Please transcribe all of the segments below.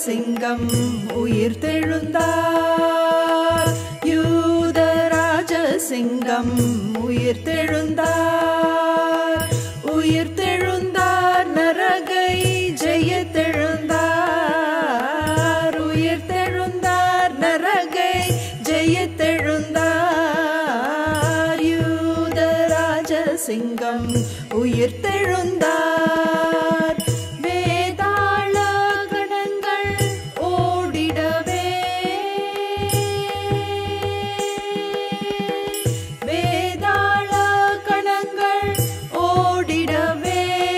சிங்கம் உயிர்த்தெழுந்தார் யூதராஜ சிங்கம் உயிர்த்தெழுந்தார் உயிர்த்தெழுந்தார் நரகை ஜெயத்தெழுந்தார் உயிர்த்தெழுந்தார் நரகை ஜெயத்தெழுந்தார் யூதராஜ சிங்கம் உயிர்த்தெழுந்தார் வேதாள கணங்கள் ஓடிடவே வேதாள கணங்கள் ஓடிடவே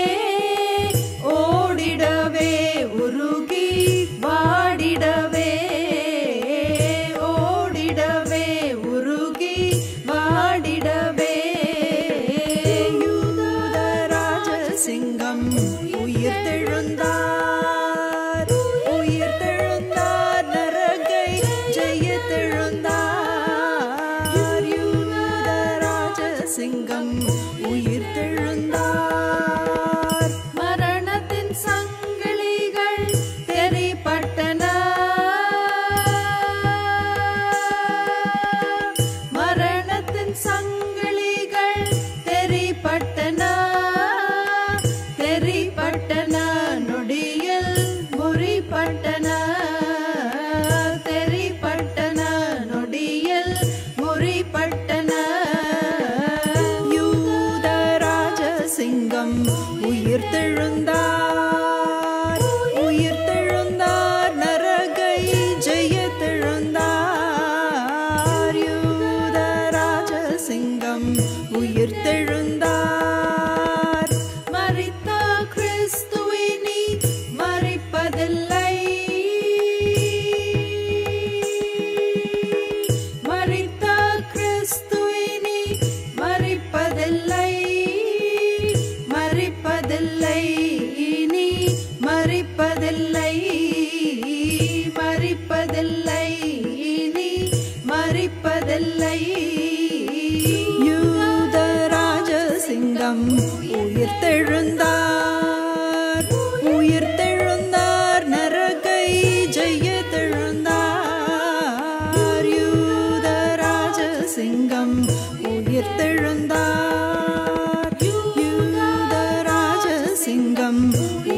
ஓடிடவே உருகி வாடிடவே ஓடிடவே உருகி வாடிடவே யூதராஜ சிங்கம் உயிர்த்தெழுந்தார் உயிர்த்தெழுந்தார் நரகை ஜெயத்தெழுந்தார் யூதராஜ சிங்கம் உயிர்த்தெழுந்தார் மரணத்தின் சங்கிலிகள் தெரிப்பட்டன மரணத்தின் சங்கிலிகள் தெரிப்பட்டன தெரிப்பட்டன நொடியில் முறிப்பட்டன தெரிப்பட்டன நொடியில் முறிப்பட்டன யூதராஜ சிங்கம் உயிர்த்தெழுந்தார் உயிர்த்தெழுந்தார் நரகை ஜெயத்தெழுந்தார் யூதராஜ சிங்கம் உயிர்த்தெழுந்தார் மரித்த கிறிஸ்துவினி மறிப்பதில்லை மரித்த கிறிஸ்துவினி மறிப்பதில்லை மறிப்பதில்லை இனி மறிப்பதில்லை மறிப்பதில்லை இனி மறிப்பதில்லை யூதராஜ சிங்கம் உயிர்த்தெழுந்தார் உயிர்த்தெழுந்தார் நரகை ஜெயத்தெழுந்தார் யூதராஜ சிங்கம் உயிர்த்தெழுந்தார் யூதராஜ சிங்கம்